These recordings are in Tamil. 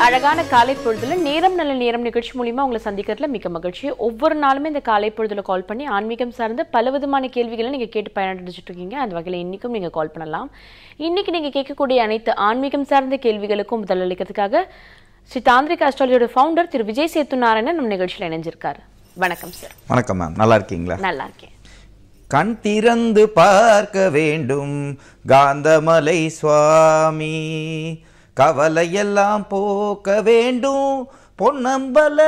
அழகான காலை பொழுதுல நேரம் நல்ல நேரம் நிகழ்ச்சி மூலியமா உங்களை சந்திக்கிறதுல மிக்க மகிழ்ச்சி ஒவ்வொரு நாளுமே இந்த காலை பொழுதுல கால் பண்ணி ஆன்மீகம் சார்ந்த பல விதமான கேள்விகளை நீங்க கேட்டு பயனடைஞ்சிட்டு இருக்கீங்க அந்த வகையில இன்னைக்கும் நீங்க கால் பண்ணலாம் இன்னைக்கு நீங்க கேட்கக்கூடிய அனைத்து ஆன்மீகம் சார்ந்த கேள்விகளுக்கும் பதிலளிக்கிறதுக்காக ஸ்ரீ தாந்திரிக் அஸ்ட்ராலஜியோட ஃபவுண்டர் திரு விஜய் சேத்து நாராயணன் நம்ம நிகழ்ச்சியில் இணைஞ்சிருக்காரு வணக்கம் சார் வணக்கம் மேம் நல்லா இருக்கீங்களா நல்லா இருக்கேன் கண் திறந்து பார்க்க வேண்டும் காந்தமலை சுவாமி கவலையெல்லாம் போக்க வேண்டும் பொன்னம்பல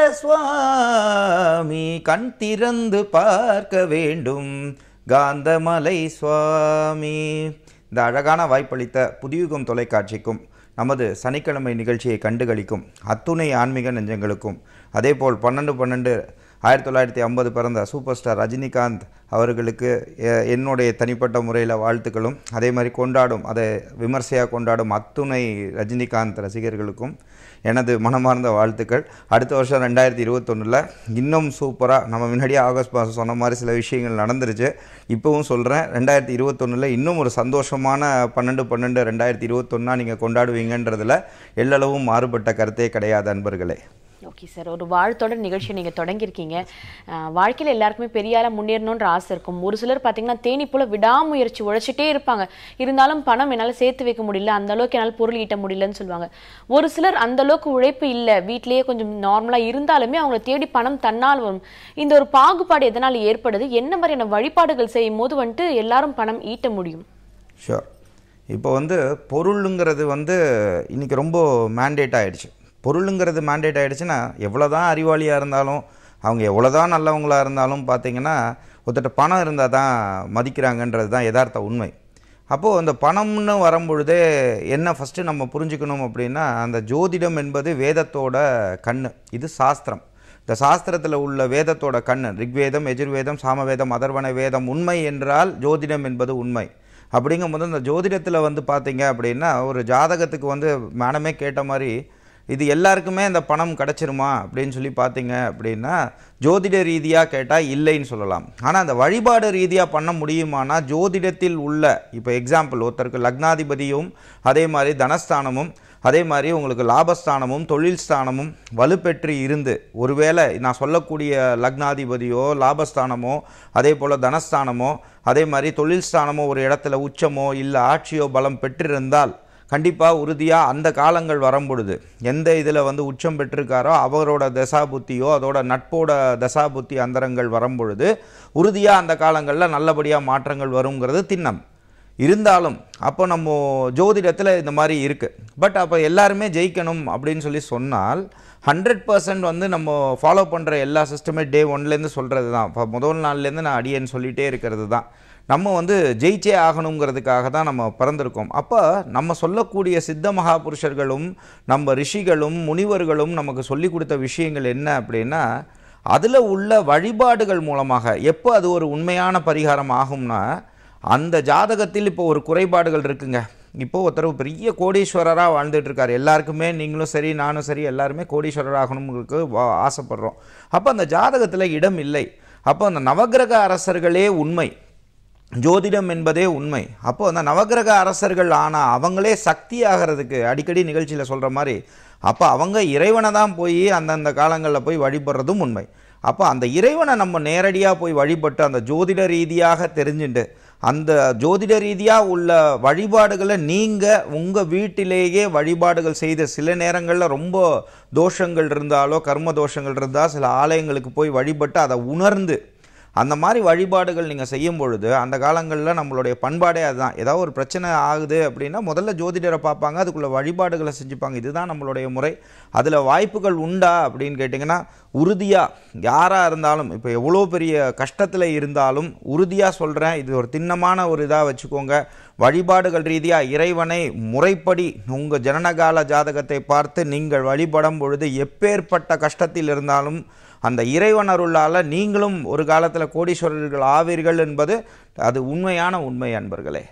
சுவாமி கண் திறந்து பார்க்க வேண்டும் காந்தமலை சுவாமி இந்த அழகான வாய்ப்பளித்த புதியுகம் தொலைக்காட்சிக்கும் நமது சனிக்கிழமை நிகழ்ச்சியை கண்டுகளிக்கும் அத்துணை ஆன்மீக நெஞ்சங்களுக்கும் அதேபோல் பன்னெண்டு பன்னெண்டு ஆயிரத்தி தொள்ளாயிரத்தி ஐம்பது பிறந்த சூப்பர் ஸ்டார் ரஜினிகாந்த் அவர்களுக்கு எ- என்னுடைய தனிப்பட்ட முறையில் வாழ்த்துக்களும் அதே மாதிரி கொண்டாடும் அதை விமர்சையாக கொண்டாடும் அத்துணை ரஜினிகாந்த் ரசிகர்களுக்கும் எனது மனமார்ந்த வாழ்த்துக்கள் அடுத்த வருஷம் ரெண்டாயிரத்தி இருபத்தொன்னில் இன்னும் சூப்பராக நம்ம முன்னாடியே ஆகஸ்ட் மாதம் சொன்ன மாதிரி சில விஷயங்கள் நடந்துருச்சு இப்போவும் சொல்கிறேன் ரெண்டாயிரத்தி இருபத்தொன்னில் இன்னும் ஒரு சந்தோஷமான பன்னெண்டு பன்னெண்டு ரெண்டாயிரத்தி இருபத்தொன்னா நீங்கள் கொண்டாடுவீங்கன்றதுல எல்லளவும் மாறுபட்ட கருத்தே கிடையாது அன்பர்களே ஓகே சார் ஒரு வாழ்த்தோட நிகழ்ச்சியை நீங்கள் தொடங்கியிருக்கீங்க அஹ், வாழ்க்கையில எல்லாருக்குமே பெரிய ஆளா முன்னேறணுன்ற ஆசை இருக்கும் ஒரு சிலர் பார்த்தீங்கன்னா தேனி போல விடாமுயற்சி உழைச்சிட்டே இருப்பாங்க இருந்தாலும் பணம் என்னால் சேர்த்து வைக்க முடியல அந்த அளவுக்கு என்னால் பொருள் ஈட்ட முடியலன்னு சொல்லுவாங்க ஒரு சிலர் அந்த அளவுக்கு உழைப்பு இல்லை வீட்டிலேயே கொஞ்சம் நார்மலாக இருந்தாலுமே அவங்கள தேடி பணம் தன்னால் வரும் இந்த ஒரு பாகுபாடு எதனால் ஏற்படுது என்ன மாதிரியான வழிபாடுகள் செய்யும் போது வந்துட்டு எல்லாரும் பணம் ஈட்ட முடியும் ஷூர் இப்போ வந்து பொருளுங்கிறது வந்து இன்றைக்கி ரொம்ப மேண்டேட் ஆயிடுச்சு பொருளுங்கிறது மேண்டேட் ஆயிடுச்சுன்னா எவ்வளோ தான் அறிவாளியாக இருந்தாலும் அவங்க எவ்வளோ தான் நல்லவங்களாக இருந்தாலும் பார்த்தீங்கன்னா ஒருத்தட்ட பணம் இருந்தால் தான் மதிக்கிறாங்கன்றது தான் யதார்த்த உண்மை அப்போது அந்த பணம்னு வரும்பொழுதே என்ன ஃபஸ்ட்டு நம்ம புரிஞ்சுக்கணும் அப்படின்னா அந்த ஜோதிடம் என்பது வேதத்தோட கண்ணு இது சாஸ்திரம் இந்த சாஸ்திரத்தில் உள்ள வேதத்தோட கண்ணு ரிக்வேதம் எஜுர்வேதம் சாமவேதம் அதர்வண வேதம் உண்மை என்றால் ஜோதிடம் என்பது உண்மை அப்படிங்கும்போது இந்த ஜோதிடத்தில் வந்து பார்த்தீங்க அப்படின்னா ஒரு ஜாதகத்துக்கு வந்து மேடமே கேட்ட மாதிரி இது எல்லாருக்குமே இந்த பணம் கிடச்சிருமா அப்படின்னு சொல்லி பார்த்தீங்க அப்படின்னா ஜோதிட ரீதியாக கேட்டால் இல்லைன்னு சொல்லலாம் ஆனால் அந்த வழிபாடு ரீதியாக பண்ண முடியுமானா ஜோதிடத்தில் உள்ள இப்போ எக்ஸாம்பிள் ஒருத்தருக்கு லக்னாதிபதியும் அதே மாதிரி தனஸ்தானமும் அதே மாதிரி உங்களுக்கு லாபஸ்தானமும் தொழில் ஸ்தானமும் வலுப்பெற்று இருந்து ஒருவேளை நான் சொல்லக்கூடிய லக்னாதிபதியோ லாபஸ்தானமோ அதே போல் தனஸ்தானமோ அதே மாதிரி தொழில் ஸ்தானமோ ஒரு இடத்துல உச்சமோ இல்லை ஆட்சியோ பலம் பெற்றிருந்தால் கண்டிப்பாக உறுதியாக அந்த காலங்கள் வரும்பொழுது எந்த இதில் வந்து உச்சம் பெற்றிருக்காரோ அவரோட தசாபுத்தியோ அதோட நட்போட தசாபுத்தி அந்தரங்கள் வரும்பொழுது உறுதியாக அந்த காலங்களில் நல்லபடியாக மாற்றங்கள் வருங்கிறது திண்ணம் இருந்தாலும் அப்போ நம்ம ஜோதிடத்தில் இந்த மாதிரி இருக்குது பட் அப்போ எல்லாருமே ஜெயிக்கணும் அப்படின்னு சொல்லி சொன்னால் ஹண்ட்ரட் பர்சன்ட் வந்து நம்ம ஃபாலோ பண்ணுற எல்லா சிஸ்டமே டே ஒன்லேருந்து சொல்கிறது தான் இப்போ முதல் நாள்லேருந்து நான் அடியேன்னு சொல்லிகிட்டே இருக்கிறது தான் நம்ம வந்து ஜெயிச்சே ஆகணுங்கிறதுக்காக தான் நம்ம பிறந்திருக்கோம் அப்போ நம்ம சொல்லக்கூடிய சித்த மகாபுருஷர்களும் நம்ம ரிஷிகளும் முனிவர்களும் நமக்கு சொல்லி கொடுத்த விஷயங்கள் என்ன அப்படின்னா அதில் உள்ள வழிபாடுகள் மூலமாக எப்போ அது ஒரு உண்மையான பரிகாரம் ஆகும்னா அந்த ஜாதகத்தில் இப்போ ஒரு குறைபாடுகள் இருக்குங்க இப்போ ஒருத்தர் பெரிய கோடீஸ்வரராக வாழ்ந்துட்டு இருக்காரு எல்லாருக்குமே நீங்களும் சரி நானும் சரி எல்லாருமே கோடீஸ்வரர் ஆகணுங்களுக்கு வா- ஆசைப்படுறோம் அப்போ அந்த ஜாதகத்தில் இடம் இல்லை அப்போ அந்த நவக்கிரக அரசர்களே உண்மை ஜோதிடம் என்பதே உண்மை அப்போ அந்த நவக்கிரக அரசர்கள் ஆனால் அவங்களே சக்தி ஆகிறதுக்கு அடிக்கடி நிகழ்ச்சியில் சொல்கிற மாதிரி அப்போ அவங்க இறைவனை தான் போய் அந்தந்த காலங்களில் போய் வழிபடுறதும் உண்மை அப்போ அந்த இறைவனை நம்ம நேரடியாக போய் வழிபட்டு அந்த ஜோதிட ரீதியாக தெரிஞ்சுட்டு அந்த ஜோதிட ரீதியாக உள்ள வழிபாடுகளை நீங்கள் உங்கள் வீட்டிலேயே வழிபாடுகள் செய்த சில நேரங்களில் ரொம்ப தோஷங்கள் இருந்தாலோ கர்ம தோஷங்கள் இருந்தால் சில ஆலயங்களுக்கு போய் வழிபட்டு அதை உணர்ந்து அந்த மாதிரி வழிபாடுகள் நீங்கள் செய்யும் பொழுது அந்த காலங்களில் நம்மளுடைய பண்பாடே அதுதான் ஏதாவது ஒரு பிரச்சனை ஆகுது அப்படின்னா முதல்ல ஜோதிடரை பார்ப்பாங்க அதுக்குள்ள வழிபாடுகளை செஞ்சுப்பாங்க இதுதான் நம்மளுடைய முறை அதில் வாய்ப்புகள் உண்டா அப்படின்னு கேட்டிங்கன்னா உறுதியாக யாராக இருந்தாலும் இப்போ எவ்வளோ பெரிய கஷ்டத்தில் இருந்தாலும் உறுதியாக சொல்கிறேன் இது ஒரு திண்ணமான ஒரு இதாக வச்சுக்கோங்க வழிபாடுகள் ரீதியாக இறைவனை முறைப்படி உங்கள் ஜனனகால ஜாதகத்தை பார்த்து நீங்கள் வழிபடும் பொழுது எப்பேற்பட்ட கஷ்டத்தில் இருந்தாலும் அந்த இறைவன் அருளால் நீங்களும் ஒரு காலத்தில் கோடீஸ்வரர்கள் ஆவீர்கள் என்பது அது உண்மையான உண்மை அன்பர்களே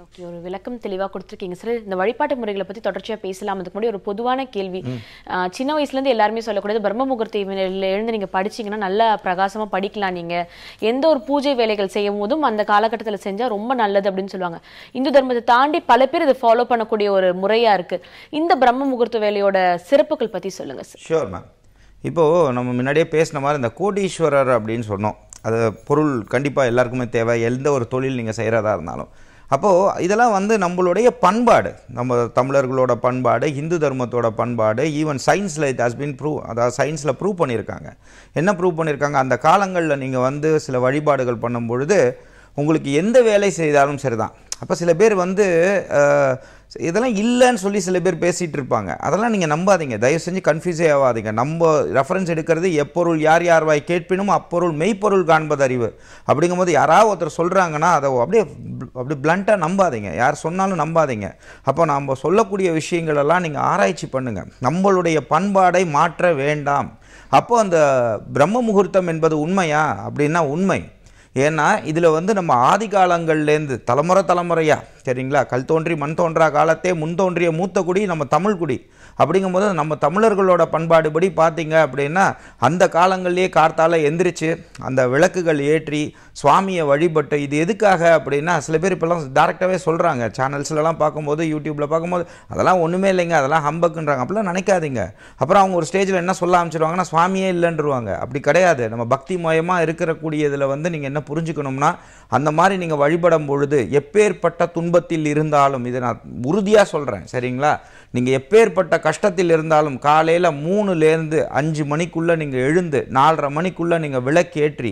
ஓகே ஒரு விளக்கம் தெளிவா கொடுத்துருக்கீங்க சார் இந்த வழிபாட்டு முறைகளை பத்தி தொடர்ச்சியா பேசலாம் அதுக்கு முன்னாடி ஒரு பொதுவான கேள்வி ஆஹ் சின்ன வயசுல இருந்து எல்லாருமே சொல்லக்கூடியது பிரம்ம முகூர்த்த வேளையில எழுந்து நீங்க படிச்சீங்கன்னா நல்லா பிரகாசமா படிக்கலாம் நீங்க எந்த ஒரு பூஜை வேலைகள் செய்யும் போதும் அந்த காலகட்டத்துல செஞ்சா ரொம்ப நல்லது அப்படின்னு சொல்லுவாங்க இந்து தர்மத்தை தாண்டி பல பேர் இதை ஃபாலோ பண்ணக்கூடிய ஒரு முறையா இருக்கு இந்த பிரம்ம முகூர்த்த வேலையோட சிறப்புகள் பத்தி சொல்லுங்க சார் ஷியோர் மேம் இப்போது நம்ம முன்னாடியே பேசின மாதிரி இந்த கோடீஸ்வரர் அப்படின்னு சொன்னோம் அது பொருள் கண்டிப்பாக எல்லாருக்குமே தேவை எந்த ஒரு தொழில் நீங்கள் செய்கிறதா இருந்தாலும் அப்போது இதெல்லாம் வந்து நம்மளுடைய பண்பாடு நம்ம தமிழர்களோட பண்பாடு இந்து தர்மத்தோட பண்பாடு ஈவன் சயின்ஸில் இட் ஹாஸ் பின் ப்ரூவ் அதாவது சயின்ஸில் ப்ரூவ் பண்ணியிருக்காங்க என்ன ப்ரூவ் பண்ணியிருக்காங்க அந்த காலங்களில் நீங்கள் வந்து சில வழிபாடுகள் பண்ணும் பொழுது உங்களுக்கு எந்த வேலை செய்தாலும் சரிதான் அப்போ சில பேர் வந்து அஹ், இதெல்லாம் இல்லைன்னு சொல்லி சில பேர் பேசிகிட்டு இருப்பாங்க அதெல்லாம் நீங்கள் நம்பாதீங்க தயவு செஞ்சு கன்ஃபியூஸே ஆகாதீங்க நம்ம ரெஃபரன்ஸ் எடுக்கிறது எப்பொருள் யார் யார் வாய் கேட்பினும் அப்பொருள் மெய்ப்பொருள் காண்பது அறிவு அப்படிங்கும்போது யாராவது ஒருத்தர் சொல்கிறாங்கன்னா அதை அப்படியே அப்படி பிளண்ட்டாக நம்பாதீங்க யார் சொன்னாலும் நம்பாதீங்க அப்போ நம்ம சொல்லக்கூடிய விஷயங்கள் எல்லாம் நீங்கள் ஆராய்ச்சி பண்ணுங்கள் நம்மளுடைய பண்பாடை மாற்ற வேண்டாம் அப்போ அந்த பிரம்ம முகூர்த்தம் என்பது உண்மையா அப்படின்னா உண்மை ஏன்னா இதில் வந்து நம்ம ஆதி காலங்கள்லேருந்து தலைமுறை தலைமுறையா சரிங்களா கல் தோன்றி மண் தோன்றா காலத்தே முன் தோன்றிய மூத்த குடி நம்ம தமிழ் குடி அப்படிங்கும்போது நம்ம தமிழர்களோட பண்பாடுபடி பார்த்தீங்க அப்படின்னா அந்த காலங்கள்லேயே கார்த்தால எந்திரிச்சு அந்த விளக்குகள் ஏற்றி சுவாமியை வழிபட்டு இது எதுக்காக அப்படின்னா சில பேர் இப்போல்லாம் டேரெக்டாகவே சொல்கிறாங்க சேனல்ஸ்லலாம் பார்க்கும்போது யூடியூப்பில் பார்க்கும்போது அதெல்லாம் ஒன்றுமே இல்லைங்க அதெல்லாம் ஹம்பக்குன்றாங்க அப்படிலாம் நினைக்காதீங்க அப்புறம் அவங்க ஒரு ஸ்டேஜில் என்ன சொல்ல ஆரம்பிச்சிருவாங்கன்னா சுவாமியே இல்லைன்றுவாங்க அப்படி கிடையாது நம்ம பக்தி மயமாக இருக்கக்கூடியதில் வந்து நீங்கள் என்ன புரிஞ்சுக்கணும்னா அந்த மாதிரி நீங்கள் வழிபடும் பொழுது எப்பேற்பட்ட துன்பத்தில் இருந்தாலும் இதை நான் உறுதியாக சொல்கிறேன் சரிங்களா நீங்கள் எப்பேற்பட்ட கஷ்டத்தில் இருந்தாலும் காலையில் மூணுலேருந்து அஞ்சு மணிக்குள்ளே நீங்கள் எழுந்து நாலரை மணிக்குள்ளே நீங்கள் விளக்கேற்றி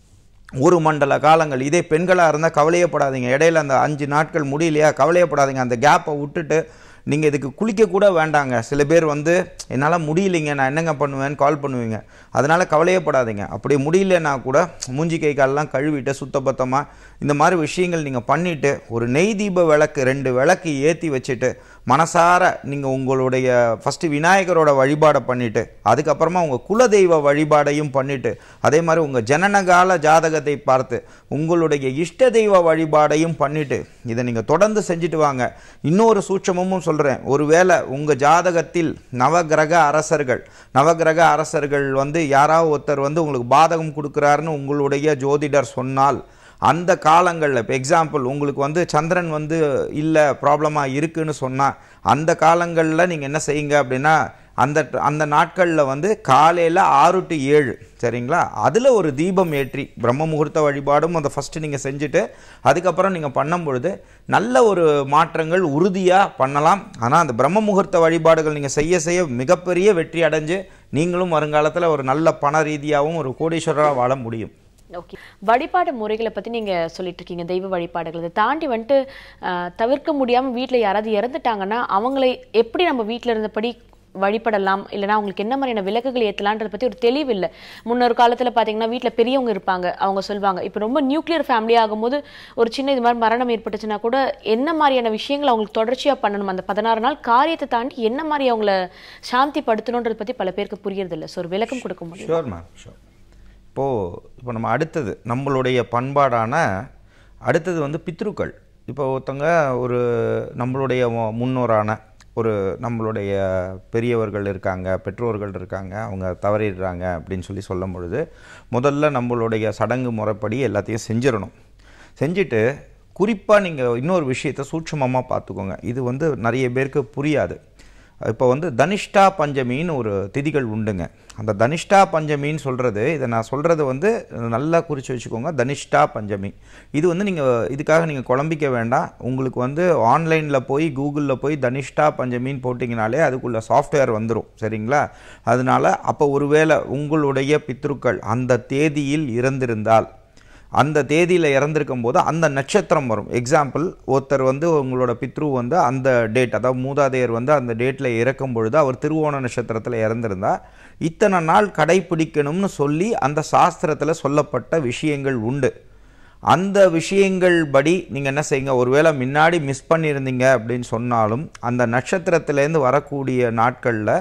ஒரு மண்டல காலங்கள் இதே பெண்களாக இருந்தால் கவலையப்படாதீங்க இடையில அந்த அஞ்சு நாட்கள் முடியலையா கவலையப்படாதீங்க அந்த கேப்பை விட்டுட்டு நீங்கள் இதுக்கு குளிக்க கூட வேண்டாங்க சில பேர் வந்து என்னால் முடியலைங்க நான் என்னங்க பண்ணுவேன்னு கால் பண்ணுவீங்க அதனால் கவலையப்படாதீங்க அப்படி முடியலன்னா கூட மூஞ்சி கை காலெல்லாம் கழுவிட்டு சுத்தபத்தமாக இந்த மாதிரி விஷயங்கள் நீங்கள் பண்ணிவிட்டு ஒரு நெய் தீப விளக்கு ரெண்டு விளக்கு ஏற்றி வச்சுட்டு மனசார நீங்கள் உங்களுடைய ஃபஸ்ட்டு விநாயகரோட வழிபாடை பண்ணிவிட்டு அதுக்கப்புறமா உங்கள் குலதெய்வ வழிபாடையும் பண்ணிவிட்டு அதே மாதிரி உங்கள் ஜனனகால ஜாதகத்தை பார்த்து உங்களுடைய இஷ்ட தெய்வ வழிபாடையும் பண்ணிவிட்டு இதை நீங்கள் தொடர்ந்து செஞ்சுட்டு வாங்க இன்னொரு சூட்சமும் சொல்கிறேன் ஒருவேளை உங்கள் ஜாதகத்தில் நவகிரக அரசர்கள் நவகிரக அரசர்கள் வந்து யாராவது ஒருத்தர் வந்து உங்களுக்கு பாதகம் கொடுக்குறாருன்னு உங்களுடைய ஜோதிடர் சொன்னால் அந்த காலங்களில் இப்போ எக்ஸாம்பிள் உங்களுக்கு வந்து சந்திரன் வந்து இல்லை ப்ராப்ளமாக இருக்குன்னு சொன்னால் அந்த காலங்களில் நீங்கள் என்ன செய்யுங்க அப்படின்னா அந்த அந்த நாட்களில் வந்து காலையில் ஆறு டு ஏழு சரிங்களா அதில் ஒரு தீபம் ஏற்றி பிரம்ம முகூர்த்த வழிபாடும் அதை ஃபஸ்ட்டு நீங்கள் செஞ்சுட்டு அதுக்கப்புறம் நீங்கள் பண்ணும் பொழுது நல்ல ஒரு மாற்றங்கள் உறுதியாக பண்ணலாம் ஆனால் அந்த பிரம்ம முகூர்த்த வழிபாடுகள் நீங்கள் செய்ய செய்ய மிகப்பெரிய வெற்றி அடைஞ்சு நீங்களும் வருங்காலத்தில் ஒரு நல்ல பண ரீதியாகவும் ஒரு கோடீஸ்வரராக வாழ முடியும் ஓகே வழிபாடு முறைகளை பத்தி நீங்க சொல்லிட்டு இருக்கீங்க தெய்வ வழிபாடுகள் இதை தாண்டி வந்துட்டு ஆஹ், தவிர்க்க முடியாம வீட்ல யாராவது இறந்துட்டாங்கன்னா அவங்களை எப்படி நம்ம வீட்ல இருந்தபடி வழிபடலாம் இல்லைன்னா அவங்களுக்கு என்ன மாதிரியான விளக்குகள் ஏற்றலான்றதை பத்தி ஒரு தெளிவு இல்லை முன்னொரு காலத்துல பாத்தீங்கன்னா வீட்ல பெரியவங்க இருப்பாங்க அவங்க சொல்லுவாங்க இப்போ ரொம்ப நியூக்ளியர் ஃபேமிலி ஆகும்போது ஒரு சின்ன இது மாதிரி மரணம் ஏற்பட்டுச்சுன்னா கூட என்ன மாதிரியான விஷயங்கள் அவங்களுக்கு தொடர்ச்சியா பண்ணணும் அந்த பதினாறு நாள் காரியத்தை தாண்டி என்ன மாதிரி அவங்கள சாந்தி படுத்தணுன்றதை பத்தி பல பேருக்கு புரியறதில்ல ஸோ ஒரு விளக்கம் கொடுக்க முடியும் ஷோர் மேம் ஷோர் இப்போது இப்போ நம்ம அடுத்தது நம்மளுடைய பண்பாடான அடுத்தது வந்து பித்ருக்கள் இப்போ ஒருத்தங்க ஒரு நம்மளுடைய மு- முன்னோரான ஒரு நம்மளுடைய பெரியவர்கள் இருக்காங்க பெற்றோர்கள் இருக்காங்க அவங்க தவறிடுறாங்க அப்படின்னு சொல்லி சொல்லும் பொழுது முதல்ல நம்மளுடைய சடங்கு முறைப்படி எல்லாத்தையும் செஞ்சிடணும் செஞ்சுட்டு குறிப்பாக நீங்கள் இன்னொரு விஷயத்தை சூட்சமமாக பார்த்துக்கோங்க இது வந்து நிறைய பேருக்கு புரியாது இப்போ வந்து தனிஷ்டா பஞ்சமின்னு ஒரு திதிகள் உண்டுங்க அந்த தனிஷ்டா பஞ்சமின்னு சொல்கிறது இதை நான் சொல்கிறது வந்து நல்லா குறித்து வச்சுக்கோங்க தனிஷ்டா பஞ்சமி இது வந்து நீங்கள் இதுக்காக நீங்கள் குழம்பிக்க வேண்டாம் உங்களுக்கு வந்து ஆன்லைனில் போய் கூகுளில் போய் தனிஷ்டா பஞ்சமின்னு போட்டிங்கனாலே அதுக்குள்ள சாஃப்ட்வேர் வந்துடும் சரிங்களா அதனால அப்போ ஒருவேளை உங்களுடைய பித்ருக்கள் அந்த தேதியில் இறந்திருந்தால் அந்த தேதியில் இறந்திருக்கும் போது அந்த நட்சத்திரம் வரும் எக்ஸாம்பிள் ஒருத்தர் வந்து உங்களோட பித்ரு வந்து அந்த டேட் அதாவது மூதாதையர் வந்து அந்த டேட்டில் இறக்கும் பொழுது அவர் திருவோண நட்சத்திரத்தில் இறந்திருந்தா இத்தனை நாள் கடைப்பிடிக்கணும்னு சொல்லி அந்த சாஸ்திரத்தில் சொல்லப்பட்ட விஷயங்கள் உண்டு அந்த விஷயங்கள் படி நீங்கள் என்ன செய்யுங்க ஒருவேளை முன்னாடி மிஸ் பண்ணியிருந்தீங்க அப்படின்னு சொன்னாலும் அந்த நட்சத்திரத்திலேருந்து வரக்கூடிய நாட்களில்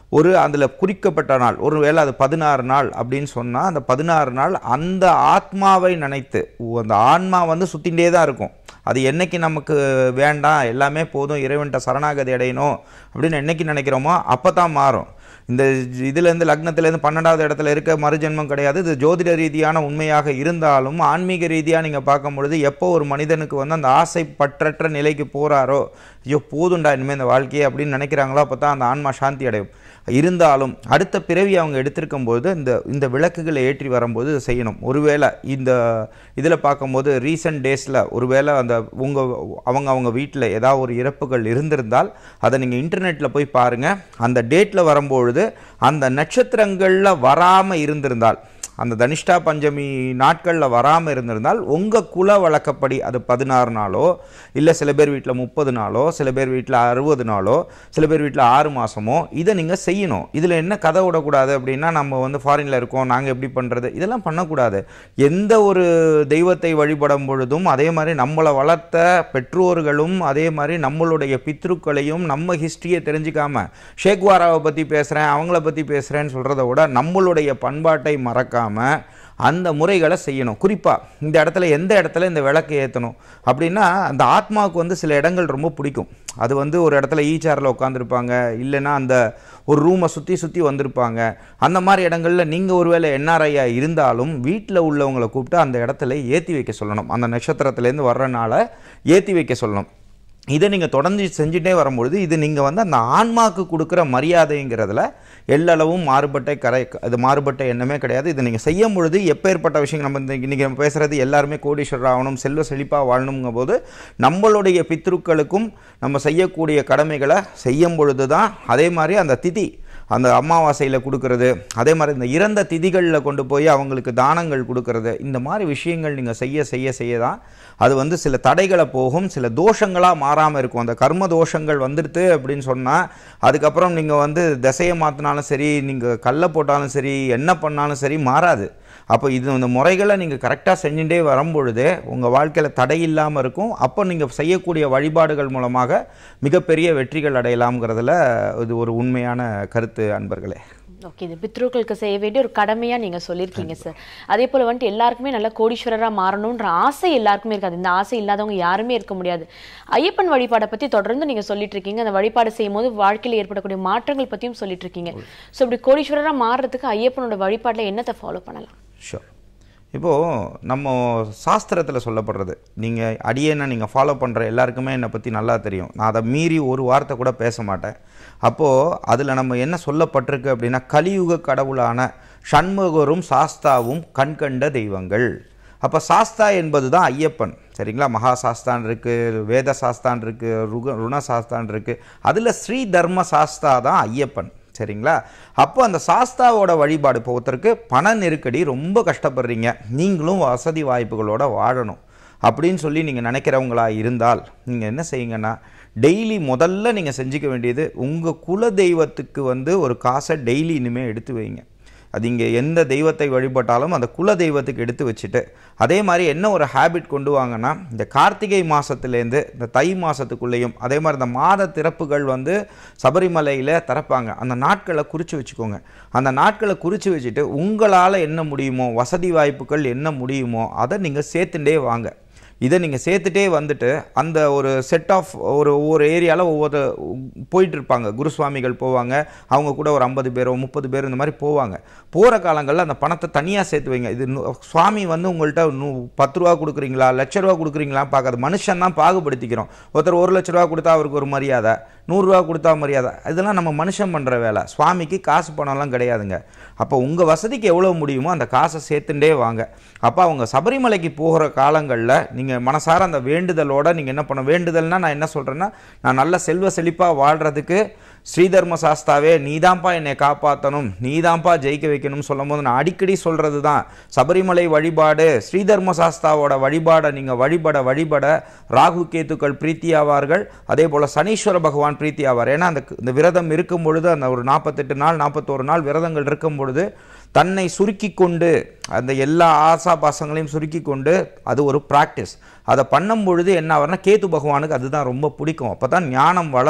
ஒரு அதில் குறிக்கப்பட்ட நாள் ஒருவேளை அது பதினாறு நாள் அப்படின்னு சொன்னால் அந்த பதினாறு நாள் அந்த ஆத்மாவை நினைத்து அந்த ஆன்மா வந்து சுத்திண்டே தான் இருக்கும் அது என்னைக்கு நமக்கு வேண்டாம் எல்லாமே போதும் இறைவன்கிட்ட சரணாகதி அடையணும் அப்படின்னு என்னைக்கு நினைக்கிறோமோ அப்போ தான் மாறும் இந்த இதுலேருந்து லக்னத்துலேருந்து பன்னெண்டாவது இடத்துல இருக்க மறுஜென்மம் கிடையாது இது ஜோதிட ரீதியான உண்மையாக இருந்தாலும் ஆன்மீக ரீதியாக நீங்கள் பார்க்கும் பொழுது எப்போ ஒரு மனிதனுக்கு வந்து அந்த ஆசை பற்றற்ற நிலைக்கு போகிறாரோ ஐயோ போதுண்டா இனிமேல் இந்த வாழ்க்கையை அப்படின்னு நினைக்கிறாங்களோ அப்போ தான் அந்த ஆன்மா சாந்தி அடையும் இருந்தாலும் அடுத்த பிறவி அவங்க எடுத்திருக்கும் போது இந்த இந்த விளக்குகளை ஏற்றி வரும்போது இதை செய்யணும் ஒருவேளை இந்த இதில் பார்க்கும்போது ரீசன்ட் டேஸில் ஒருவேளை அந்த உங்கள் அவங்க அவங்க வீட்டில் ஏதாவது ஒரு இறப்புகள் இருந்திருந்தால் அதை நீங்கள் இன்டர்நெட்டில் போய் பாருங்கள் அந்த டேட்டில் வரும்பொழுது அந்த நட்சத்திரங்களில் வராமல் இருந்திருந்தால் அந்த தனிஷ்டா பஞ்சமி நாட்களில் வராமல் இருந்திருந்தால் உங்கள் குல வழக்கப்படி அது பதினாறு நாளோ இல்லை சில பேர் வீட்டில் முப்பது நாளோ சில பேர் வீட்டில் அறுபது நாளோ சில பேர் வீட்டில் ஆறு மாதமோ இதை நீங்கள் செய்யணும் இதில் என்ன கதை விடக்கூடாது அப்படின்னா நம்ம வந்து ஃபாரினில் இருக்கோம் நாங்கள் எப்படி பண்ணுறது இதெல்லாம் பண்ணக்கூடாது எந்த ஒரு தெய்வத்தை வழிபடும் பொழுதும் அதே மாதிரி நம்மளை வளர்த்த பெற்றோர்களும் அதே மாதிரி நம்மளுடைய பித்ருக்களையும் நம்ம ஹிஸ்ட்ரியை தெரிஞ்சுக்காம ஷேக்வாராவை பற்றி பேசுகிறேன் அவங்கள பற்றி பேசுகிறேன்னு சொல்கிறத விட நம்மளுடைய பண்பாட்டை மறக்காம அந்த முறைகளை செய்யணும் குறிப்பாக இந்த இடத்துல எந்த இடத்துல இந்த விளக்கு ஏற்றணும் அப்படின்னா அந்த ஆத்மாவுக்கு வந்து சில இடங்கள் ரொம்ப பிடிக்கும் அது வந்து ஒரு இடத்துல ஈச்சாரில் உட்காந்துருப்பாங்க இல்லைன்னா அந்த ஒரு ரூமை சுற்றி சுற்றி வந்திருப்பாங்க அந்த மாதிரி இடங்களில் நீங்கள் ஒருவேளை என்ஆர்ஐயா இருந்தாலும் வீட்டில் உள்ளவங்களை கூப்பிட்டு அந்த இடத்துல ஏற்றி வைக்க சொல்லணும் அந்த நட்சத்திரத்துலேருந்து வர்றனால ஏற்றி வைக்க சொல்லணும் இதை நீங்கள் தொடர்ந்து செஞ்சுட்டே வரும்பொழுது இது நீங்கள் வந்து அந்த ஆன்மாவுக்கு கொடுக்குற மரியாதைங்கிறதுல எல்லளவும் மாறுபட்ட கரை அது மாறுபட்ட எண்ணமே கிடையாது இதை நீங்கள் செய்யும் பொழுது எப்பேற்பட்ட விஷயங்கள் நம்ம இந்த இன்றைக்கி நம்ம பேசுகிறது எல்லாருமே கோடீஸ்வரர் ஆகணும் செல்வ செழிப்பாக வாழணுங்கும் போது நம்மளுடைய பித்ருக்களுக்கும் நம்ம செய்யக்கூடிய கடமைகளை செய்யும் பொழுது தான் அதே மாதிரி அந்த திதி அந்த அமாவாசையில் கொடுக்கறது அதே மாதிரி இந்த இறந்த திதிகளில் கொண்டு போய் அவங்களுக்கு தானங்கள் கொடுக்கறது இந்த மாதிரி விஷயங்கள் நீங்கள் செய்ய செய்ய செய்ய தான் அது வந்து சில தடைகளை போகும் சில தோஷங்களாக மாறாமல் இருக்கும் அந்த கர்ம தோஷங்கள் வந்துடுது அப்படின்னு சொன்னால் அதுக்கப்புறம் நீங்கள் வந்து திசையை மாற்றினாலும் சரி நீங்கள் கல்லை போட்டாலும் சரி என்ன பண்ணாலும் சரி மாறாது அப்போ இது இந்த முறைகளை நீங்கள் கரெக்டாக செஞ்சுட்டே வரும்பொழுதே உங்கள் வாழ்க்கையில் தடை இல்லாமல் இருக்கும் அப்போ நீங்கள் செய்யக்கூடிய வழிபாடுகள் மூலமாக மிகப்பெரிய வெற்றிகள் அடையலாம்ங்கிறதுல இது ஒரு உண்மையான கருத்து அன்பர்களே ஓகே இது பித்ருக்களுக்கு செய்ய வேண்டிய ஒரு கடமையா நீங்க சொல்லியிருக்கீங்க சார் அதே போல வந்துட்டு எல்லாருக்குமே நல்ல கோடீஸ்வரரா மாறணும்ன்ற ஆசை எல்லாருக்குமே இருக்காது இந்த ஆசை இல்லாதவங்க யாருமே இருக்க முடியாது ஐயப்பன் வழிபாடை பத்தி தொடர்ந்து நீங்க சொல்லிட்டு இருக்கீங்க அந்த வழிபாடு செய்யும் போது வாழ்க்கையில் ஏற்படக்கூடிய மாற்றங்கள் பத்தியும் சொல்லிட்டு இருக்கீங்க ஸோ இப்படி கோடீஸ்வரரா மாறுறதுக்கு ஐயப்பனோட வழிபாட்டுல என்னத்தை ஃபாலோ பண்ணலாம் ஷோர் இப்போது நம்ம சாஸ்திரத்தில் சொல்லப்படுறது நீங்கள் அடியேனை நீங்கள் ஃபாலோ பண்ணுற எல்லாருக்குமே என்னை பற்றி நல்லா தெரியும் நான் அதை மீறி ஒரு வார்த்தை கூட பேச மாட்டேன் அப்போது அதில் நம்ம என்ன சொல்லப்பட்டிருக்கு அப்படின்னா கலியுக கடவுளான ஷண்முகரும் சாஸ்தாவும் கண்கண்ட தெய்வங்கள் அப்போ சாஸ்தா என்பது தான் ஐயப்பன் சரிங்களா மகா சாஸ்தான் இருக்குது வேத சாஸ்தான் இருக்குது ருக ருண சாஸ்தான் இருக்குது அதில் ஸ்ரீ தர்ம சாஸ்தா தான் ஐயப்பன் சரிங்களா அப்போ அந்த சாஸ்தாவோட வழிபாடு இப்போ ஒருத்தருக்கு பண நெருக்கடி ரொம்ப கஷ்டப்படுறீங்க நீங்களும் வசதி வாய்ப்புகளோட வாழணும் அப்படின்னு சொல்லி நீங்கள் நினைக்கிறவங்களா இருந்தால் நீங்கள் என்ன செய்யுங்கன்னா டெய்லி முதல்ல நீங்கள் செஞ்சுக்க வேண்டியது உங்கள் குல தெய்வத்துக்கு வந்து ஒரு காசை டெய்லி இனிமேல் எடுத்து வைங்க அது இங்கே எந்த தெய்வத்தை வழிபட்டாலும் அந்த குல தெய்வத்துக்கு எடுத்து வச்சுட்டு அதே மாதிரி என்ன ஒரு ஹேபிட் கொண்டு வாங்கன்னா இந்த கார்த்திகை மாதத்துலேருந்து இந்த தை மாதத்துக்குள்ளேயும் அதே மாதிரி இந்த மாத திறப்புகள் வந்து சபரிமலையில் திறப்பாங்க அந்த நாட்களை குறித்து வச்சுக்கோங்க அந்த நாட்களை குறித்து வச்சுட்டு உங்களால் என்ன முடியுமோ வசதி வாய்ப்புகள் என்ன முடியுமோ அதை நீங்கள் சேர்த்துட்டே வாங்க இதை நீங்கள் சேர்த்துட்டே வந்துட்டு அந்த ஒரு செட் ஆஃப் ஒரு ஒவ்வொரு ஏரியாவில் ஒவ்வொரு போயிட்டு இருப்பாங்க குருசுவாமிகள் போவாங்க அவங்க கூட ஒரு ஐம்பது பேரோ முப்பது பேர் இந்த மாதிரி போவாங்க போகிற காலங்களில் அந்த பணத்தை தனியாக சேர்த்து வைங்க இது நு- சுவாமி வந்து உங்கள்கிட்ட நூ பத்து ரூபா கொடுக்குறீங்களா லட்ச ரூபா கொடுக்குறீங்களா பார்க்காது மனுஷன் தான் பாகுபடுத்திக்கிறோம் ஒருத்தர் ஒரு லட்ச ரூபா கொடுத்தா அவருக்கு ஒரு மரியாதை நூறுரூவா கொடுத்தா மரியாதை இதெல்லாம் நம்ம மனுஷன் பண்ணுற வேலை சுவாமிக்கு காசு பணம்லாம் கிடையாதுங்க அப்போ உங்கள் வசதிக்கு எவ்வளோ முடியுமோ அந்த காசை சேர்த்துட்டே வாங்க அப்போ அவங்க சபரிமலைக்கு போகிற காலங்களில் நீங்கள் மனசார அந்த வேண்டுதலோட நீங்கள் என்ன பண்ண வேண்டுதல்னா நான் என்ன சொல்கிறேன்னா நான் நல்ல செல்வ செழிப்பாக வாழ்கிறதுக்கு ஸ்ரீதர்ம சாஸ்தாவே நீதான்ப்பா என்னை காப்பாற்றணும் நீதான்ப்பா ஜெயிக்க வைக்கணும்னு சொல்லும்போது நான் அடிக்கடி சொல்கிறது தான் சபரிமலை வழிபாடு ஸ்ரீதர்ம சாஸ்தாவோட வழிபாடை நீங்கள் வழிபட வழிபட ராகு கேத்துக்கள் பிரீத்தி ஆவார்கள் அதே போல் சனீஸ்வர பகவான் பிரீத்தி ஆவார் ஏன்னா அந்த இந்த விரதம் இருக்கும் பொழுது அந்த ஒரு நாற்பத்தெட்டு நாள் நாற்பத்தோரு நாள் விரதங்கள் இருக்கும் பொழுது தன்னை சுருக்கி கொண்டு அந்த எல்லா ஆசா பாசங்களையும் சுருக்கி கொண்டு அது ஒரு ப்ராக்டிஸ் அதை பண்ணும் பொழுது என்ன ஆகும்னா கேத்து பகவானுக்கு அதுதான் ரொம்ப பிடிக்கும் அப்போ தான் ஞானம் வளரும்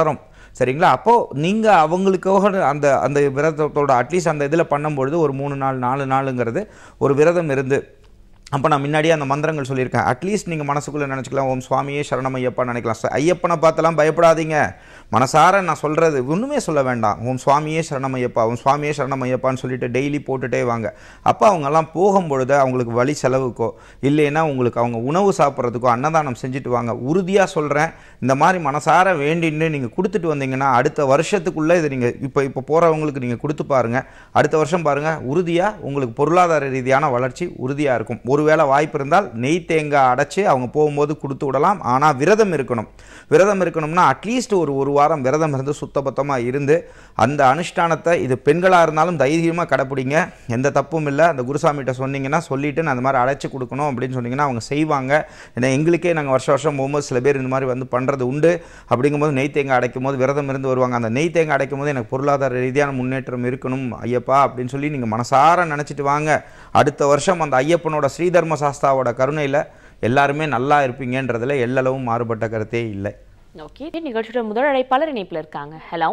சரிங்களா அப்போது நீங்கள் அவங்களுக்காக அந்த அந்த விரதத்தோட அட்லீஸ்ட் அந்த இதில் பண்ணும்பொழுது ஒரு மூணு நாள் நாலு நாளுங்கிறது ஒரு விரதம் இருந்து அப்போ நான் முன்னாடியே அந்த மந்திரங்கள் சொல்லியிருக்கேன் அட்லீஸ்ட் நீங்கள் மனசுக்குள்ளே நினச்சிக்கலாம் ஓம் சுவாமியே சரணம் ஐயப்பா நினைக்கலாம் ச- ஐயப்பனை பார்த்தெல்லாம் பயப்படாதீங்க மனசார நான் சொல்கிறது ஒன்றுமே சொல்ல வேண்டாம் ஓம் சுவாமியே சரணம் ஐயப்பா ஓம் சுவாமியே சரணம் ஐயப்பான்னு சொல்லிட்டு டெய்லி போட்டுட்டே வாங்க அப்போ அவங்கெல்லாம் போகும்பொழுது அவங்களுக்கு வழி செலவுக்கோ இல்லைன்னா உங்களுக்கு அவங்க உணவு சாப்பிட்றதுக்கோ அன்னதானம் செஞ்சுட்டு வாங்க உறுதியாக சொல்கிறேன் இந்த மாதிரி மனசார வேண்டின்னு நீங்கள் கொடுத்துட்டு வந்தீங்கன்னா அடுத்த வருஷத்துக்குள்ளே இதை நீங்கள் இப்போ இப்போ போகிறவங்களுக்கு நீங்கள் கொடுத்து பாருங்கள் அடுத்த வருஷம் பாருங்கள் உறுதியாக உங்களுக்கு பொருளாதார ரீதியான வளர்ச்சி உறுதியாக இருக்கும் ஒருவேளை வாய்ப்பு இருந்தால் நெய் தேங்காய் அடைச்சி அவங்க போகும்போது கொடுத்து விடலாம் ஆனால் விரதம் இருக்கணும் விரதம் இருக்கணும்னா அட்லீஸ்ட் ஒரு ஒரு வாரம் விரதம் இருந்து சுத்தபத்தமாக இருந்து அந்த அனுஷ்டானத்தை இது பெண்களாக இருந்தாலும் தைரியமாக கடைப்பிடிங்க எந்த தப்பும் இல்லை அந்த குருசாமிகிட்ட சொன்னீங்கன்னா சொல்லிட்டு நான் அந்த மாதிரி அடைச்சி கொடுக்கணும் அப்படின்னு சொன்னீங்கன்னா அவங்க செய்வாங்க ஏன்னா எங்களுக்கே நாங்கள் வருஷம் வருஷம் போகும்போது சில பேர் இந்த மாதிரி வந்து பண்ணுறது உண்டு அப்படிங்கும்போது நெய் தேங்காய் அடைக்கும் போது விரதம் இருந்து வருவாங்க அந்த நெய் தேங்காய் அடைக்கும் போது எனக்கு பொருளாதார ரீதியான முன்னேற்றம் இருக்கணும் ஐயப்பா அப்படின்னு சொல்லி நீங்கள் மனசார நினச்சிட்டு வாங்க அடுத்த வருஷம் அந்த ஐயப்பனோட ஸ்ரீதர்ம சாஸ்தாவோட கருணையில் எல்லாருமே நல்லா இருப்பீங்கன்றதுல எல்லளவும் மாறுபட்ட கருத்தே இல்லை ஓகே நிகழ்ச்சியோட முதல் அழைப்பாளர் இணைப்புல இருக்காங்க ஹலோ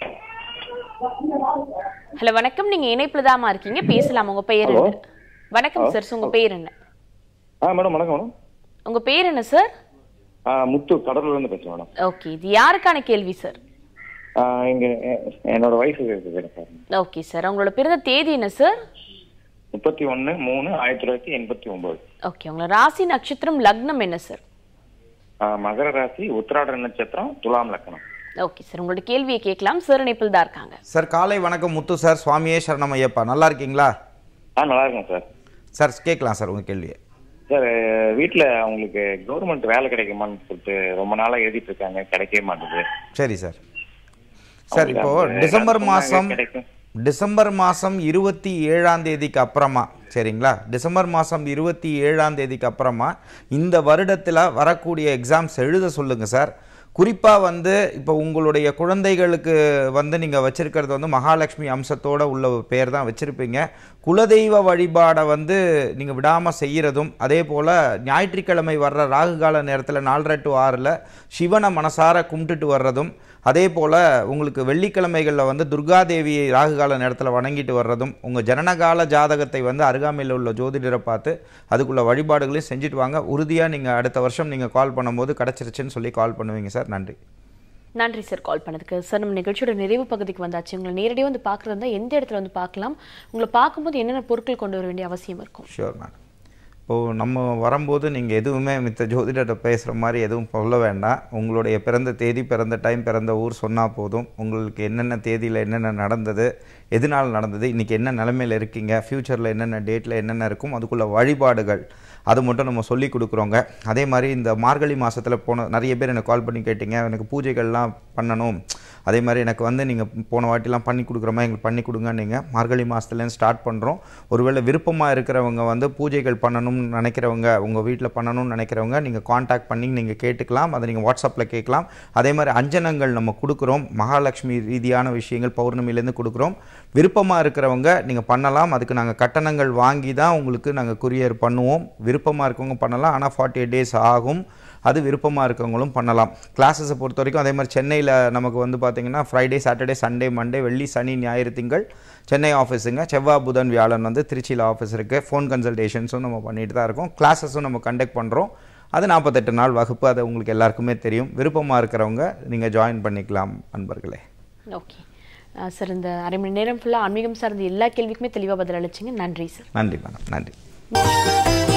ஹலோ வணக்கம் நீங்க இணைப்புல தாமா இருக்கீங்க பேசலாம் உங்க பெயர் என்ன வணக்கம் சார் உங்க பெயர் என்ன ஆ மேடம் வணக்கம் மேடம் உங்க பேர் என்ன சார் ஆ முத்து கடலூர்லேருந்து பேசுகிறேன் மேடம் ஓகே இது யாருக்கான கேள்வி சார் ஆ, இங்க எ- என்னோட வயசு இருக்குது சார் ஓகே சார் உங்களோட பிறந்த தேதி என்ன சார் முப்பத்தி ஒன்று மூணு ஆயிரத்தி தொள்ளாயிரத்தி எண்பத்தி ஒம்பது ஓகே உங்களோட ராசி நட்சத்திரம் லக்னம் என்ன சார் மகர ராசி உத்திராட நட்சத்திரம் துலாம் லக்கணம் ஓகே சார் உங்களோட கேள்வியை கேட்கலாம் சார் இணைப்பில் தான் இருக்காங்க சார் காலை வணக்கம் முத்து சார் சுவாமியே சரணம் ஐயப்பா நல்லா இருக்கீங்களா ஆ நல்லா இருக்கேன் சார் சார் கேட்கலாம் சார் உங்கள் கேள்வியை சார் வீட்டில் அவங்களுக்கு கவர்மெண்ட் வேலை கிடைக்குமான்னு சொல்லிட்டு ரொம்ப நாளாக எழுதிட்டு இருக்காங்க கிடைக்கவே மாட்டேங்குது சரி சார் சார் இப்போ அவங்களுக்கு அந்த டிசம்பர் சொன்னாங்க மாதம் கிடைக்கும். டிசம்பர் மாதம் இருபத்தி ஏழாம் தேதிக்கு அப்புறமா சரிங்களா டிசம்பர் மாதம் இருபத்தி ஏழாம் தேதிக்கு அப்புறமா இந்த வருடத்தில் வரக்கூடிய எக்ஸாம்ஸ் எழுத சொல்லுங்கள் சார் குறிப்பாக வந்து இப்போ உங்களுடைய குழந்தைகளுக்கு வந்து நீங்கள் வச்சிருக்கிறது வந்து மகாலட்சுமி அம்சத்தோட உள்ள ஒரு பேர் தான் வச்சுருப்பீங்க குலதெய்வ வழிபாடை வந்து நீங்கள் விடாமல் செய்கிறதும் அதே போல் ஞாயிற்றுக்கிழமை வர்ற ராகு கால நேரத்தில் நாலரை டு ஆறில் சிவனை மனசார கும்பிட்டுட்டு வர்றதும் அதே போல் உங்களுக்கு வெள்ளிக்கிழமைகளில் வந்து துர்காதேவியை ராகுகால நேரத்தில் வணங்கிட்டு வர்றதும் உங்கள் ஜனனகால ஜாதகத்தை வந்து அருகாமையில் உள்ள ஜோதிடரை பார்த்து அதுக்குள்ள வழிபாடுகளையும் செஞ்சுட்டு வாங்க உறுதியாக நீங்கள் அடுத்த வருஷம் நீங்கள் கால் பண்ணும்போது கிடச்சிருச்சுன்னு சொல்லி கால் பண்ணுவீங்க சார் நன்றி நன்றி சார் கால் பண்ணதுக்கு சார் நம்ம நிகழ்ச்சியோட நிறைவு பகுதிக்கு வந்தாச்சு உங்களை நேரடியாக வந்து பார்க்குறது இருந்தால் எந்த இடத்துல வந்து பார்க்கலாம் உங்களை பார்க்கும்போது என்னென்ன பொருட்கள் கொண்டு வர வேண்டிய அவசியம் இருக்கும் ஷியோர் மேடம் இப்போது நம்ம வரும்போது நீங்கள் எதுவுமே மித்த ஜோதிடர்கிட்ட பேசுகிற மாதிரி எதுவும் சொல்ல வேண்டாம் உங்களுடைய பிறந்த தேதி பிறந்த டைம் பிறந்த ஊர் சொன்னால் போதும் உங்களுக்கு என்னென்ன தேதியில் என்னென்ன நடந்தது எதனால் நடந்தது இன்றைக்கி என்ன நிலமையில் இருக்கீங்க ஃப்யூச்சரில் என்னென்ன டேட்டில் என்னென்ன இருக்கும் அதுக்குள்ள வழிபாடுகள் அது மட்டும் நம்ம சொல்லி கொடுக்குறோங்க அதே மாதிரி இந்த மார்கழி மாதத்தில் போன நிறைய பேர் எனக்கு கால் பண்ணி கேட்டீங்க எனக்கு பூஜைகள்லாம் பண்ணணும் அதே மாதிரி எனக்கு வந்து நீங்கள் போன வாட்டிலாம் பண்ணி கொடுக்குற மாதிரி எங்களுக்கு பண்ணி கொடுங்க நீங்கள் மார்கழி மாதத்துலேருந்து ஸ்டார்ட் பண்ணுறோம் ஒருவேளை விருப்பமாக இருக்கிறவங்க வந்து பூஜைகள் பண்ணணும்னு நினைக்கிறவங்க உங்கள் வீட்டில் பண்ணணும்னு நினைக்கிறவங்க நீங்கள் காண்டாக்ட் பண்ணி நீங்கள் கேட்டுக்கலாம் அதை நீங்கள் வாட்ஸ்அப்பில் கேட்கலாம் அதே மாதிரி அஞ்சனங்கள் நம்ம கொடுக்குறோம் மகாலட்சுமி ரீதியான விஷயங்கள் பௌர்ணமிலேருந்து கொடுக்குறோம் விருப்பமாக இருக்கிறவங்க நீங்கள் பண்ணலாம் அதுக்கு நாங்கள் கட்டணங்கள் வாங்கி தான் உங்களுக்கு நாங்கள் குரியர் பண்ணுவோம் விருப்பமாக இருக்கவங்க பண்ணலாம் ஆனால் ஃபார்ட்டி எயிட் டேஸ் ஆகும் அது விருப்பமாக இருக்கவங்களும் பண்ணலாம் கிளாஸஸை பொறுத்த வரைக்கும் அதே மாதிரி சென்னையில் நமக்கு வந்து பார்த்தீங்கன்னா ஃப்ரைடே சாட்டர்டே சண்டே மண்டே வெள்ளி சனி ஞாயிறு திங்கள் சென்னை ஆஃபீஸுங்க செவ்வாய் புதன் வியாழன் வந்து திருச்சியில் ஆஃபீஸ் இருக்குது ஃபோன் கன்சல்டேஷன்ஸும் நம்ம பண்ணிட்டு தான் இருக்கோம் கிளாஸஸும் நம்ம கண்டக்ட் பண்ணுறோம் அது நாற்பத்தெட்டு நாள் வகுப்பு அது உங்களுக்கு எல்லாருக்குமே தெரியும் விருப்பமாக இருக்கிறவங்க நீங்கள் ஜாயின் பண்ணிக்கலாம் அன்பர்களே ஓகே சார் இந்த அரை மணி நேரம் ஃபுல்லாக ஆன்மீகம் சார்ந்த எல்லா கேள்விக்குமே தெளிவாக பதில் அளிச்சிங்க நன்றி சார் நன்றி மேடம் நன்றி